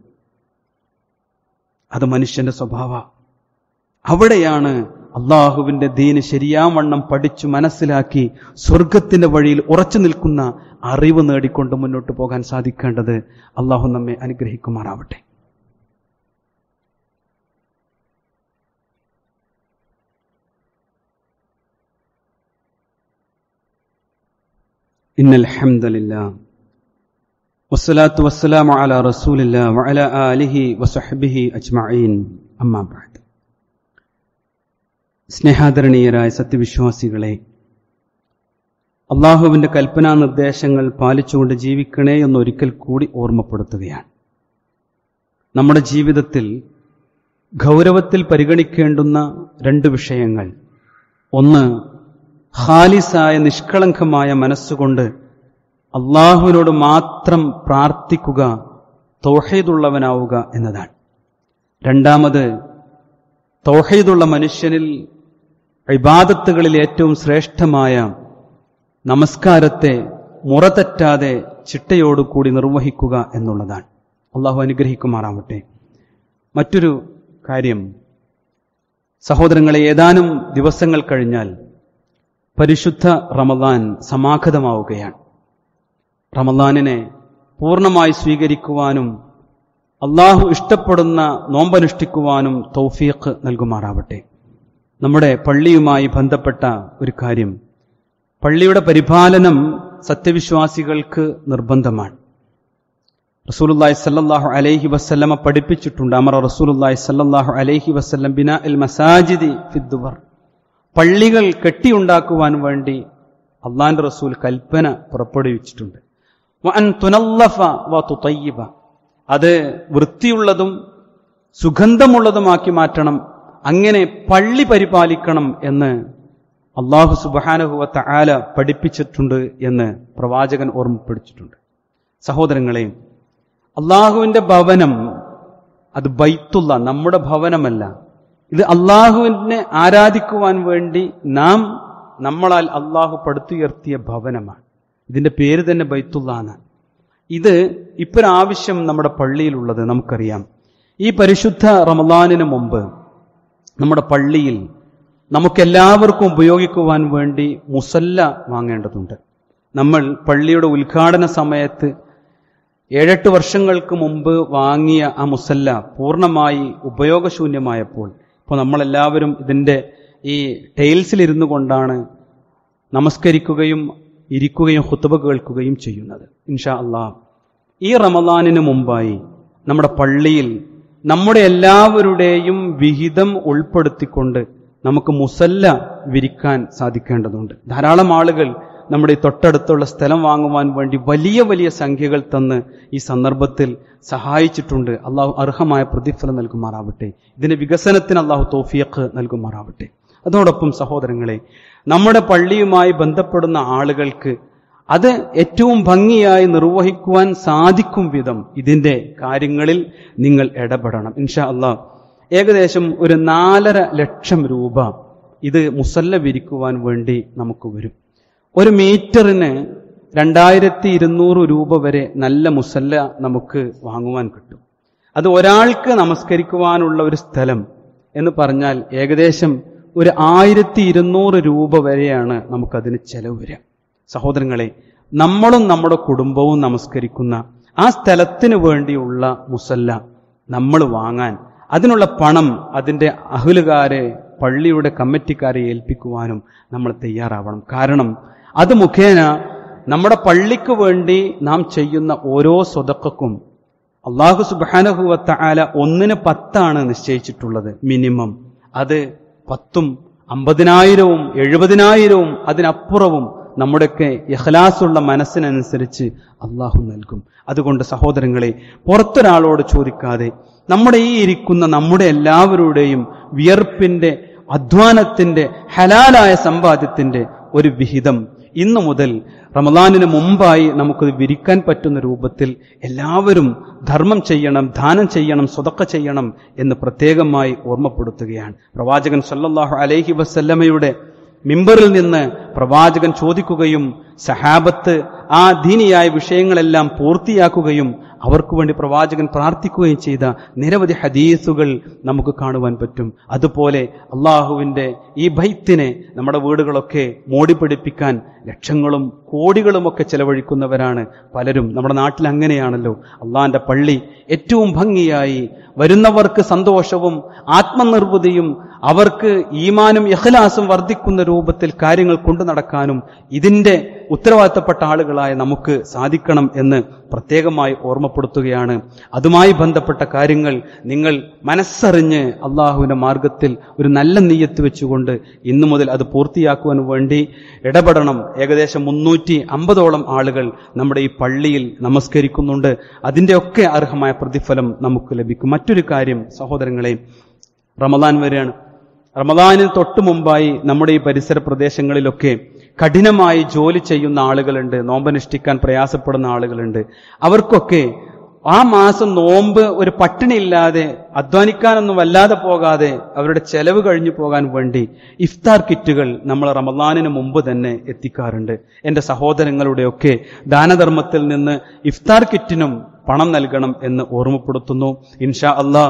അത് മനുഷ്യന്റെ സ്വഭാവ അവിടെയാണ് അള്ളാഹുവിന്റെ ദീന് ശരിയാവണ്ണം പഠിച്ചു മനസ്സിലാക്കി സ്വർഗത്തിന്റെ വഴിയിൽ ഉറച്ചു നിൽക്കുന്ന അറിവ് നേടിക്കൊണ്ട് മുന്നോട്ട് പോകാൻ സാധിക്കേണ്ടത് അള്ളാഹു നമ്മെ അനുഗ്രഹിക്കുമാറാവട്ടെ إن الحمد لله والصلاة والسلام على رسول الله وعلى آله وصحبه أجمعين أما بعد സ്നേഹാദരണീയരായ സത്യവിശ്വാസികളെ അള്ളാഹുവിന്റെ കൽപ്പനാ നിർദ്ദേശങ്ങൾ പാലിച്ചുകൊണ്ട് ജീവിക്കണേ എന്നൊരിക്കൽ കൂടി ഓർമ്മപ്പെടുത്തുകയാണ് നമ്മുടെ ജീവിതത്തിൽ ഗൗരവത്തിൽ പരിഗണിക്കേണ്ടുന്ന രണ്ട് വിഷയങ്ങൾ ഒന്ന് ഖാലിസായ നിഷ്കളങ്കമായ മനസ്സുകൊണ്ട് അള്ളാഹുവിനോട് മാത്രം പ്രാർത്ഥിക്കുക തൗഹീദുള്ളവനാവുക എന്നതാണ് രണ്ടാമത് തൗഹീദുള്ള മനുഷ്യനിൽ ഇബാദത്തുകളിൽ ഏറ്റവും ശ്രേഷ്ഠമായ നമസ്കാരത്തെ മുറതെറ്റാതെ ചിട്ടയോടുകൂടി നിർവഹിക്കുക എന്നുള്ളതാണ് അള്ളാഹു അനുഗ്രഹിക്കുമാറാവട്ടെ മറ്റൊരു കാര്യം സഹോദരങ്ങളെ ഏതാനും ദിവസങ്ങൾ കഴിഞ്ഞാൽ പരിശുദ്ധ റമദാൻ സമാഗതമാവുകയാണ് റമദാനിനെ പൂർണ്ണമായി സ്വീകരിക്കുവാനും അള്ളാഹു ഇഷ്ടപ്പെടുന്ന നോമ്പനുഷ്ഠിക്കുവാനും തൗഫീഖ് നൽകുമാറാവട്ടെ നമ്മുടെ പള്ളിയുമായി ബന്ധപ്പെട്ട ഒരു കാര്യം പള്ളിയുടെ പരിപാലനം സത്യവിശ്വാസികൾക്ക് നിർബന്ധമാണ് റസൂലുല്ലാഹി സല്ലല്ലാഹു അലൈഹി വസല്ലമ പഠിപ്പിച്ചിട്ടുണ്ട് അമറ റസൂലുല്ലാഹി സല്ലല്ലാഹു അലൈഹി വസല്ലം ബിനാ ഇൽ മസാജിദി ഫിദ്ദുവർ പള്ളികൾ കെട്ടിയുണ്ടാക്കുവാൻ വേണ്ടി അള്ളാന്റെ റസൂൽ കൽപ്പന പുറപ്പെടുവിച്ചിട്ടുണ്ട് വഅൻ തുനല്ലഫ വ തുതയ്യിബ അത് വൃത്തിയുള്ളതും സുഗന്ധമുള്ളതുമാക്കി മാറ്റണം അങ്ങനെ പള്ളി പരിപാലിക്കണം എന്ന് അള്ളാഹു സുബാനുഹുവത്ത ആല പഠിപ്പിച്ചിട്ടുണ്ട് എന്ന് പ്രവാചകൻ ഓർമ്മപ്പെടുത്തിയിട്ടുണ്ട് സഹോദരങ്ങളെ അള്ളാഹുവിന്റെ ഭവനം അത് ബൈത്തുള്ള നമ്മുടെ ഭവനമല്ല ഇത് അള്ളാഹുവിനെ ആരാധിക്കുവാൻ വേണ്ടി നാം നമ്മളാൽ അള്ളാഹു പടുത്തുയർത്തിയ ഭവനമാണ് ഇതിന്റെ പേര് തന്നെ ബൈത്തുള്ള എന്നാണ് ഇത് ഇപ്പൊരാവശ്യം നമ്മുടെ പള്ളിയിലുള്ളത് നമുക്കറിയാം ഈ പരിശുദ്ധ റമദാനിന് മുമ്പ് നമ്മുടെ പള്ളിയിൽ നമുക്കെല്ലാവർക്കും ഉപയോഗിക്കുവാൻ വേണ്ടി മുസല്ല വാങ്ങേണ്ടതുണ്ട് നമ്മൾ പള്ളിയുടെ ഉദ്ഘാടന സമയത്ത് ഏഴെട്ട് വർഷങ്ങൾക്ക് മുമ്പ് വാങ്ങിയ ആ മുസല്ല പൂർണ്ണമായി ഉപയോഗശൂന്യമായപ്പോൾ ഇപ്പോൾ നമ്മളെല്ലാവരും ഇതിൻ്റെ ഈ ടൈൽസിലിരുന്നു കൊണ്ടാണ് നമസ്കരിക്കുകയും ഇരിക്കുകയും ഹുത്തുബ കേൾക്കുകയും ചെയ്യുന്നത് ഇൻഷാ അള്ളാഹ് ഈ റമദാനിന് മുമ്പായി നമ്മുടെ പള്ളിയിൽ നമ്മുടെ എല്ലാവരുടെയും വിഹിതം ഉൾപ്പെടുത്തിക്കൊണ്ട് നമുക്ക് മുസല്ല വിരിക്കാൻ സാധിക്കേണ്ടതുണ്ട് ധാരാളം ആളുകൾ നമ്മുടെ ഈ തൊട്ടടുത്തുള്ള സ്ഥലം വാങ്ങുവാൻ വേണ്ടി വലിയ വലിയ സംഖ്യകൾ തന്ന് ഈ സന്ദർഭത്തിൽ സഹായിച്ചിട്ടുണ്ട് അള്ളാഹു അർഹമായ പ്രതിഫലം നൽകുമാറാവട്ടെ ഇതിന്റെ വികസനത്തിന് അള്ളാഹു തോഫിയക്ക് നൽകുമാറാവട്ടെ അതോടൊപ്പം സഹോദരങ്ങളെ നമ്മുടെ പള്ളിയുമായി ബന്ധപ്പെടുന്ന ആളുകൾക്ക് അത് ഏറ്റവും ഭംഗിയായി നിർവഹിക്കുവാൻ സാധിക്കും വിധം ഇതിന്റെ കാര്യങ്ങളിൽ നിങ്ങൾ ഇടപെടണം ഇൻഷാ അള്ളാഹ് ഏകദേശം ഒരു നാലര ലക്ഷം രൂപ ഇത് മുസല്ല വിരിക്കുവാൻ വേണ്ടി നമുക്ക് വരും ഒരു മീറ്ററിന് രണ്ടായിരത്തി ഇരുന്നൂറ് രൂപ വരെ നല്ല മുസല്ല നമുക്ക് വാങ്ങുവാൻ കിട്ടും അത് ഒരാൾക്ക് നമസ്കരിക്കുവാനുള്ള ഒരു സ്ഥലം എന്ന് പറഞ്ഞാൽ ഏകദേശം ഒരു ആയിരത്തി ഇരുന്നൂറ് രൂപ വരെയാണ് നമുക്കതിന് ചെലവ് വരിക സഹോദരങ്ങളെ നമ്മളും നമ്മുടെ കുടുംബവും നമസ്കരിക്കുന്ന ആ സ്ഥലത്തിന് വേണ്ടിയുള്ള മുസല്ല നമ്മൾ വാങ്ങാൻ അതിനുള്ള പണം അതിൻ്റെ അഹുലുകാരെ പള്ളിയുടെ കമ്മിറ്റിക്കാരെ ഏൽപ്പിക്കുവാനും നമ്മൾ തയ്യാറാവണം കാരണം അത് മുഖേന നമ്മുടെ പള്ളിക്ക് വേണ്ടി നാം ചെയ്യുന്ന ഓരോ സ്വതക്കും അള്ളാഹു സുബാനഹുവത്ത ആല ഒന്നിന് പത്താണ് നിശ്ചയിച്ചിട്ടുള്ളത് മിനിമം അത് പത്തും അമ്പതിനായിരവും എഴുപതിനായിരവും അതിനപ്പുറവും നമ്മുടെയൊക്കെ ഇഖ്ലാസുള്ള മനസ്സിനനുസരിച്ച് അള്ളാഹു നൽകും അതുകൊണ്ട് സഹോദരങ്ങളെ പുറത്തൊരാളോട് ചോദിക്കാതെ നമ്മുടെ ഈ ഇരിക്കുന്ന നമ്മുടെ എല്ലാവരുടെയും വിയർപ്പിന്റെ അധ്വാനത്തിന്റെ ഹലാലായ സമ്പാദ്യത്തിന്റെ ഒരു വിഹിതം ഇന്നു മുതൽ റമദാനിന് മുമ്പായി നമുക്കത് വിരിക്കാൻ പറ്റുന്ന രൂപത്തിൽ എല്ലാവരും ധർമ്മം ചെയ്യണം ദാനം ചെയ്യണം സ്വതക്ക ചെയ്യണം എന്ന് പ്രത്യേകമായി ഓർമ്മപ്പെടുത്തുകയാണ് പ്രവാചകൻ സല്ലല്ലാഹു അലൈഹി വസല്ലമയുടെ മിമ്പറിൽ നിന്ന് പ്രവാചകൻ ചോദിക്കുകയും സഹാബത്ത് ആ ദീനിയായ വിഷയങ്ങളെല്ലാം പൂർത്തിയാക്കുകയും അവർക്ക് വേണ്ടി പ്രവാചകൻ പ്രാർത്ഥിക്കുകയും ചെയ്ത നിരവധി ഹദീസുകൾ നമുക്ക് കാണുവാൻ പറ്റും അതുപോലെ അള്ളാഹുവിൻ്റെ ഈ ഭൈത്തിനെ നമ്മുടെ വീടുകളൊക്കെ മോടിപ്പിടിപ്പിക്കാൻ ലക്ഷങ്ങളും കോടികളുമൊക്കെ ചെലവഴിക്കുന്നവരാണ് പലരും നമ്മുടെ നാട്ടിൽ അങ്ങനെയാണല്ലോ അള്ളാഹിൻ്റെ പള്ളി ഏറ്റവും ഭംഗിയായി വരുന്നവർക്ക് സന്തോഷവും ആത്മനിർവൃതിയും അവർക്ക് ഈമാനും ഇഖ്ലാസും വർദ്ധിക്കുന്ന രൂപത്തിൽ കാര്യങ്ങൾ കൊണ്ടു നടക്കാനും ഇതിന്റെ ഉത്തരവാദിത്തപ്പെട്ട ആളുകളായ നമുക്ക് സാധിക്കണം എന്ന് പ്രത്യേകമായി ഓർമ്മപ്പെടുത്തുകയാണ് അതുമായി ബന്ധപ്പെട്ട കാര്യങ്ങൾ നിങ്ങൾ മനസ്സറിഞ്ഞ് അള്ളാഹുവിന്റെ മാർഗത്തിൽ ഒരു നല്ല നെയ്യത്ത് വെച്ചുകൊണ്ട് ഇന്നു മുതൽ അത് പൂർത്തിയാക്കുവാൻ വേണ്ടി ഇടപെടണം ഏകദേശം മുന്നൂറ്റി അമ്പതോളം ആളുകൾ നമ്മുടെ ഈ പള്ളിയിൽ നമസ്കരിക്കുന്നുണ്ട് അതിൻ്റെയൊക്കെ അർഹമായ പ്രതിഫലം നമുക്ക് ലഭിക്കും മറ്റൊരു കാര്യം സഹോദരങ്ങളെ റമദാൻ വരെയാണ് റമദാനിന് തൊട്ടു മുമ്പായി നമ്മുടെ ഈ പരിസര പ്രദേശങ്ങളിലൊക്കെ കഠിനമായി ജോലി ചെയ്യുന്ന ആളുകളുണ്ട് നോമ്പനുഷ്ഠിക്കാൻ പ്രയാസപ്പെടുന്ന ആളുകളുണ്ട് അവർക്കൊക്കെ ആ മാസം നോമ്പ് ഒരു പട്ടിണിയില്ലാതെ അധ്വാനിക്കാനൊന്നും വല്ലാതെ പോകാതെ അവരുടെ ചെലവ് കഴിഞ്ഞു പോകാൻ വേണ്ടി ഇഫ്താർ കിറ്റുകൾ നമ്മൾ റമദാനിന് മുമ്പ് തന്നെ എത്തിക്കാറുണ്ട് എൻ്റെ സഹോദരങ്ങളുടെയൊക്കെ ദാനധർമ്മത്തിൽ നിന്ന് ഇഫ്താർ കിറ്റിനും പണം നൽകണം എന്ന് ഓർമ്മപ്പെടുത്തുന്നു ഇൻഷാ അള്ളാഹ്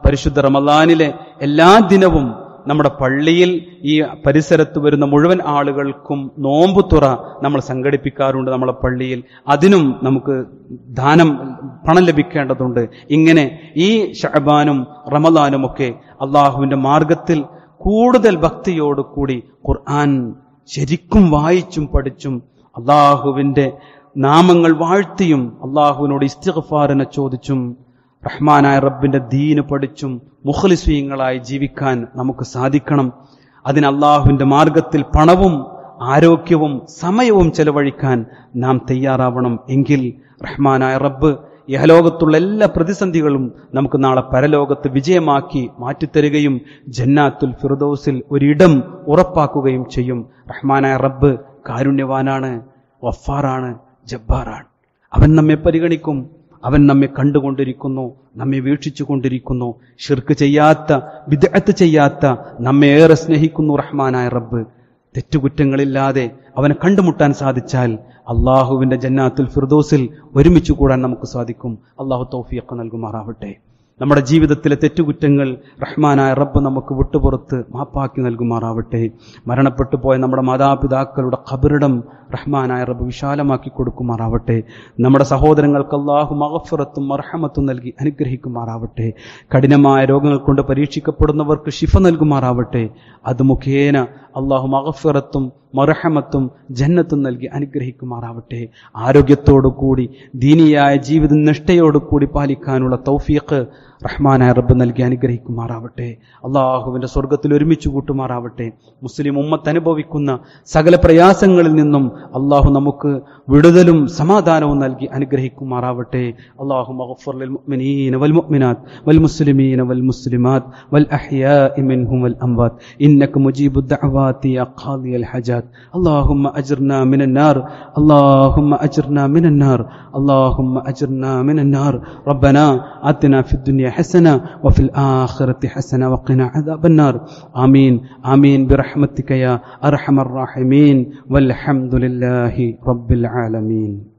പരിശുദ്ധ റമദാനിലെ എല്ലാ ദിനവും നമ്മുടെ പള്ളിയിൽ ഈ പരിസരത്ത് വരുന്ന മുഴുവൻ ആളുകൾക്കും നോമ്പ് തുറ നമ്മൾ സംഘടിപ്പിക്കാറുണ്ട് നമ്മളെ പള്ളിയിൽ അതിനും നമുക്ക് ദാനം പണം ലഭിക്കേണ്ടതുണ്ട് ഇങ്ങനെ ഈ ഷഹബാനും റമദാനും ഒക്കെ അള്ളാഹുവിന്റെ മാർഗത്തിൽ കൂടുതൽ ഭക്തിയോടുകൂടി ഖുർആൻ ശരിക്കും വായിച്ചും പഠിച്ചും അള്ളാഹുവിന്റെ നാമങ്ങൾ വാഴ്ത്തിയും അള്ളാഹുവിനോട് ഇസ്തിഗ്ഫാറിനെ ചോദിച്ചും റഹ്മാനായ റബ്ബിന്റെ ദീന് പഠിച്ചും മുഖലിസ്വീങ്ങളായി ജീവിക്കാൻ നമുക്ക് സാധിക്കണം അതിന് അള്ളാഹുവിന്റെ മാർഗത്തിൽ പണവും ആരോഗ്യവും സമയവും ചെലവഴിക്കാൻ നാം തയ്യാറാവണം എങ്കിൽ റഹ്മാനായ റബ്ബ് യഹലോകത്തുള്ള എല്ലാ പ്രതിസന്ധികളും നമുക്ക് നാളെ പരലോകത്ത് വിജയമാക്കി മാറ്റിത്തരികയും ജന്നാത്തുൽ ഫിർദൌസിൽ ഒരിടം ഉറപ്പാക്കുകയും ചെയ്യും റഹ്മാനായ റബ്ബ് കാരുണ്യവാനാണ് വഫാറാണ് ജബ്ബാറാണ് അവൻ നമ്മെ പരിഗണിക്കും അവൻ നമ്മെ കണ്ടുകൊണ്ടിരിക്കുന്നു നമ്മെ വീക്ഷിച്ചു കൊണ്ടിരിക്കുന്നു ഷിർക്ക് ചെയ്യാത്ത വിദഗ്ധ ചെയ്യാത്ത നമ്മെ ഏറെ സ്നേഹിക്കുന്നു റഹ്മാനായ റബ്ബ് തെറ്റുകുറ്റങ്ങളില്ലാതെ അവനെ കണ്ടുമുട്ടാൻ സാധിച്ചാൽ അള്ളാഹുവിന്റെ ജന്നാത്തുൽ ഫിർദോസിൽ ഒരുമിച്ച് കൂടാൻ നമുക്ക് സാധിക്കും അള്ളാഹു തൗഫിയൊക്കെ നൽകുമാറാവട്ടെ നമ്മുടെ ജീവിതത്തിലെ തെറ്റുകുറ്റങ്ങൾ റഹ്മാനായ റബ്ബ് നമുക്ക് വിട്ടുപുറത്ത് മാപ്പാക്കി നൽകുമാറാവട്ടെ മരണപ്പെട്ടു പോയ നമ്മുടെ മാതാപിതാക്കളുടെ ഖബറിടം റഹ്മാനായ റബ്ബ് വിശാലമാക്കി കൊടുക്കുമാറാവട്ടെ നമ്മുടെ സഹോദരങ്ങൾക്ക് അള്ളാഹു മഹഫറത്തും മർഹമത്തും നൽകി അനുഗ്രഹിക്കുമാറാവട്ടെ കഠിനമായ രോഗങ്ങൾ കൊണ്ട് പരീക്ഷിക്കപ്പെടുന്നവർക്ക് ശിഫ നൽകുമാറാവട്ടെ അത് മുഖേന അള്ളാഹു മഹഫറത്തും മർഹമത്തും ജന്നത്തും നൽകി അനുഗ്രഹിക്കുമാറാവട്ടെ ആരോഗ്യത്തോടു കൂടി ദീനിയായ ജീവിതം നിഷ്ഠയോടുകൂടി പാലിക്കാനുള്ള തൗഫീഖ് റഹ്മാനായ റബ്ബ് നൽകി അനുഗ്രഹിക്കുമാറാവട്ടെ അള്ളാഹുവിന്റെ സ്വർഗത്തിൽ ഒരുമിച്ച് കൂട്ടുമാറാവട്ടെ മുസ്ലിം ഉമ്മത്ത് അനുഭവിക്കുന്ന സകല പ്രയാസങ്ങളിൽ നിന്നും അള്ളാഹു നമുക്ക് വിടുതലും സമാധാനവും നൽകി അനുഗ്രഹിക്കുമാറാവട്ടെ അള്ളാഹു മഗ്ഫിർ ലിൽ മുഅ്മിനീന വൽ മുഅ്മിനാത്ത് വൽ മുസ്ലിമീന വൽ മുസ്ലിമാത്ത് വൽ അഹ്യാഇ മിൻഹും വൽ അംവാത്ത് ഇന്നക മുജീബു ദഅവാതി യാ ഖാദിയൽ ഹജാത്ത് اللهم أجرنا من النار اللهم أجرنا من النار اللهم أجرنا من النار ربنا آتنا في الدنيا حسنة وفي الآخرة حسنة وقنا عذاب النار آمين آمين برحمتك يا أرحم الراحمين والحمد لله رب العالمين